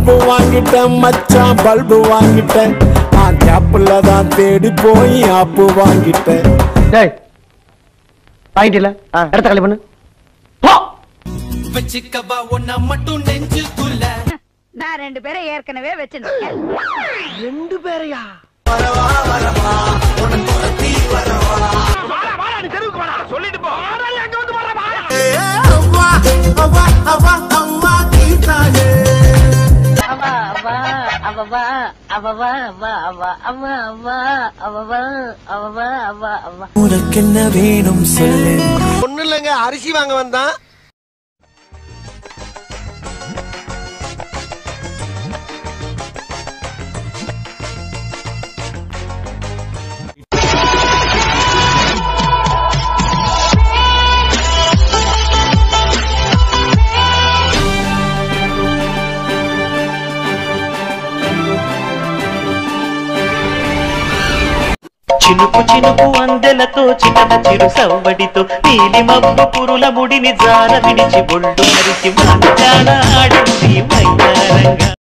bulb வாங்கிட்டேன் மச்சான் bulb வாங்கிட்டேன் நான் கேப்பில் தான் தேடி போய் ஆப்பு வாங்கிட்டேன் டேய் வாங்கிட்டல இடத்த காலி பண்ணு போ வச்சுக்கவா ஒன்ன மட்டும் நெஞ்சுக்குள்ள நான் ரெண்டு பேரை ஏற்கனவே வச்சிருக்கேன் ரெண்டு பேரையா உனக்கு என்ன வேணும் சொல்லு ஒண்ணு இல்லைங்க அரிசி வாங்க வந்தான் చినుకు చినుకు అందెలతో చిన్న చిరు సవ్వడితో నీలి మబ్బు పురుల ముడిని జార విడిచి ఒళ్ళు మరిచి మంచాల ఆడింది మైదానంగా